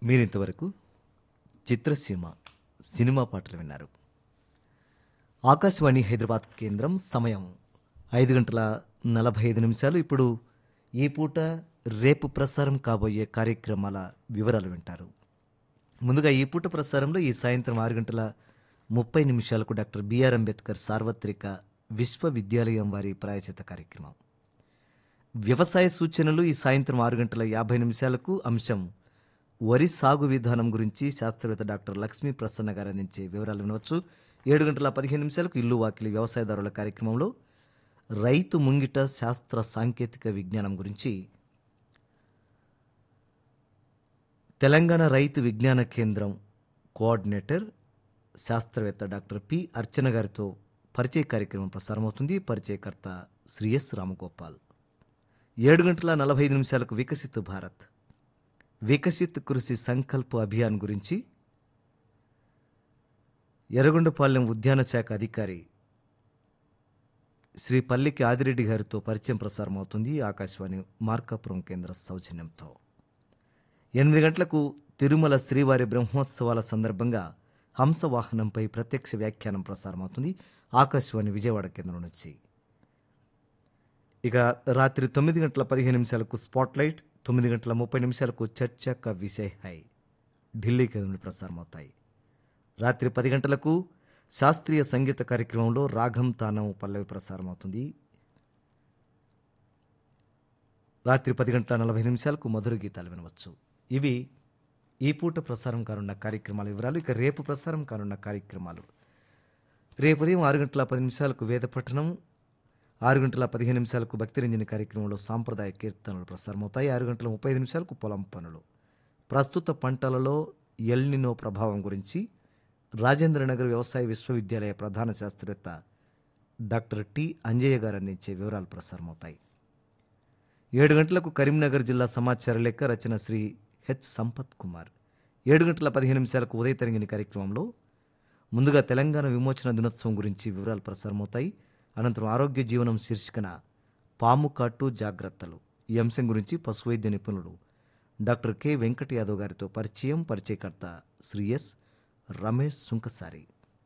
మీరింతవరకు చిత్రసీమ సినిమా పాటలు విన్నారు ఆకాశవాణి హైదరాబాద్ కేంద్రం సమయం ఐదు గంటల నలభై ఐదు నిమిషాలు ఇప్పుడు ఈ పూట రేపు ప్రసారం కాబోయే కార్యక్రమాల వివరాలు వింటారు ముందుగా ఈ పూట ప్రసారంలో ఈ సాయంత్రం ఆరు గంటల ముప్పై నిమిషాలకు డాక్టర్ బిఆర్ అంబేద్కర్ సార్వత్రిక విశ్వవిద్యాలయం వారి ప్రాయోజిత కార్యక్రమం వ్యవసాయ సూచనలు ఈ సాయంత్రం ఆరు గంటల యాభై నిమిషాలకు అంశం వరి సాగు విధానం గురించి శాస్త్రవేత్త డాక్టర్ లక్ష్మీ ప్రసన్న గారు అందించే వివరాలు వినవచ్చు ఏడు గంటల పదిహేను నిమిషాలకు ఇల్లు వాకిలి వ్యవసాయదారుల కార్యక్రమంలో రైతు ముంగిట శాస్త్ర సాంకేతిక విజ్ఞానం గురించి తెలంగాణ రైతు విజ్ఞాన కేంద్రం కోఆర్డినేటర్ శాస్త్రవేత్త డాక్టర్ పి అర్చన గారితో పరిచయ కార్యక్రమం ప్రసారమవుతుంది పరిచయకర్త శ్రీ ఎస్ రామగోపాల్ ఏడు గంటల నలభై ఐదు నిమిషాలకు వికసిత్ భారత్ వికసిత్ కృషి సంకల్ప్ అభియాన్ గురించి ఎర్రగొండపాలెం ఉద్యాన శాఖ అధికారి శ్రీ పల్లికి ఆదిరెడ్డి గారితో పరిచయం ప్రసారం అవుతుంది ఆకాశవాణి మార్కాపురం కేంద్ర సౌజన్యంతో ఎనిమిది గంటలకు తిరుమల శ్రీవారి బ్రహ్మోత్సవాల సందర్భంగా హంసవాహనంపై ప్రత్యక్ష వ్యాఖ్యానం ప్రసారమవుతుంది ఆకాశవాణి విజయవాడ కేంద్రం నుంచి ఇక రాత్రి తొమ్మిది గంటల పదిహేను నిమిషాలకు స్పాట్లైట్ తొమ్మిది గంటల ముప్పై నిమిషాలకు చర్చ క విషయ్ హై ఢిల్లీ కేంద్రం నుండి ప్రసారమవుతాయి రాత్రి పది గంటలకు శాస్త్రీయ సంగీత కార్యక్రమంలో రాగం తానం పల్లవి ప్రసారమవుతుంది రాత్రి పది గంటల నలభై నిమిషాలకు మధుర గీతాలు వినవచ్చు ఇవి ఈ పూట ప్రసారం కానున్న కార్యక్రమాల వివరాలు ఇక రేపు ప్రసారం కానున్న కార్యక్రమాలు రేపు ఉదయం ఆరు గంటల పది నిమిషాలకు వేద పఠనం ఆరు గంటల పదిహేను నిమిషాలకు భక్తిరంజని కార్యక్రమంలో సాంప్రదాయ కీర్తనలు ప్రసారమవుతాయి ఆరు గంటల ముప్పై ఐదు నిమిషాలకు పొలం పనులు ప్రస్తుత పంటలలో ఎల్నినో ప్రభావం గురించి రాజేంద్రనగర్ వ్యవసాయ విశ్వవిద్యాలయ ప్రధాన శాస్త్రవేత్త డాక్టర్ టి అంజయ్య గారు అందించే వివరాలు ప్రసారమవుతాయి ఏడు గంటలకు కరీంనగర్ జిల్లా సమాచార లేఖ రచన శ్రీ హెచ్ సంపత్ కుమార్ ఏడు గంటల పదిహేను నిమిషాలకు ఉదయ తరంగిణి కార్యక్రమంలో ముందుగా తెలంగాణ విమోచన దినోత్సవం గురించి వివరాలు ప్రసారమవుతాయి అనంతరం ఆరోగ్య జీవనం శీర్షికన పాము కాటు జాగ్రత్తలు ఈ అంశం గురించి పశువైద్య నిపుణులు డాక్టర్ కె వెంకట యాదవ్ గారితో పరిచయం పరిచయకర్త శ్రీ ఎస్ రమేష్ సుంకసారి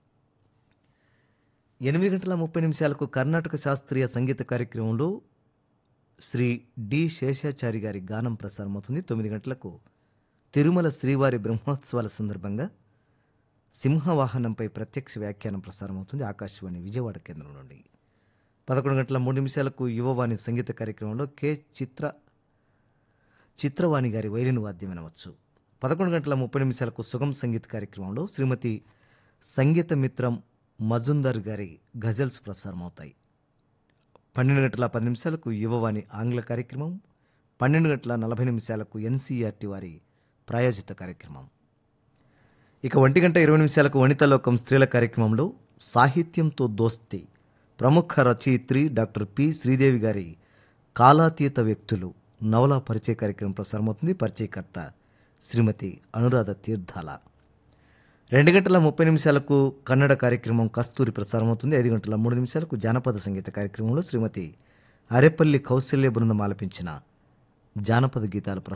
ఎనిమిది గంటల ముప్పై నిమిషాలకు కర్ణాటక శాస్త్రీయ సంగీత కార్యక్రమంలో శ్రీ డి శేషాచారి గారి గానం ప్రసారమవుతుంది తొమ్మిది గంటలకు తిరుమల శ్రీవారి బ్రహ్మోత్సవాల సందర్భంగా సింహవాహనంపై ప్రత్యక్ష వ్యాఖ్యానం ప్రసారమవుతుంది ఆకాశవాణి విజయవాడ కేంద్రం నుండి పదకొండు గంటల మూడు నిమిషాలకు యువవాణి సంగీత కార్యక్రమంలో కె చిత్ర చిత్రవాణి గారి వైలిన్ వాద్యం వినవచ్చు పదకొండు గంటల ముప్పై నిమిషాలకు సుగం సంగీత కార్యక్రమంలో శ్రీమతి సంగీత మిత్రం మజుందర్ గారి గజల్స్ ప్రసారమవుతాయి పన్నెండు గంటల పది నిమిషాలకు యువవాణి ఆంగ్ల కార్యక్రమం పన్నెండు గంటల నలభై నిమిషాలకు ఎన్సీఆర్టీ వారి ప్రాయోజిత కార్యక్రమం ఇక ఒంటి గంట ఇరవై నిమిషాలకు వనితలోకం స్త్రీల కార్యక్రమంలో సాహిత్యంతో దోస్తి ప్రముఖ రచయిత్రి డాక్టర్ పి శ్రీదేవి గారి కాలాతీత వ్యక్తులు నవలా పరిచయ కార్యక్రమం ప్రసారమవుతుంది పరిచయకర్త శ్రీమతి అనురాధ తీర్థాల రెండు గంటల ముప్పై నిమిషాలకు కన్నడ కార్యక్రమం కస్తూరి ప్రసారమవుతుంది ఐదు గంటల మూడు నిమిషాలకు జానపద సంగీత కార్యక్రమంలో శ్రీమతి అరెపల్లి కౌశల్య బృందం ఆలపించిన జానపద గీతాలు ప్రసారం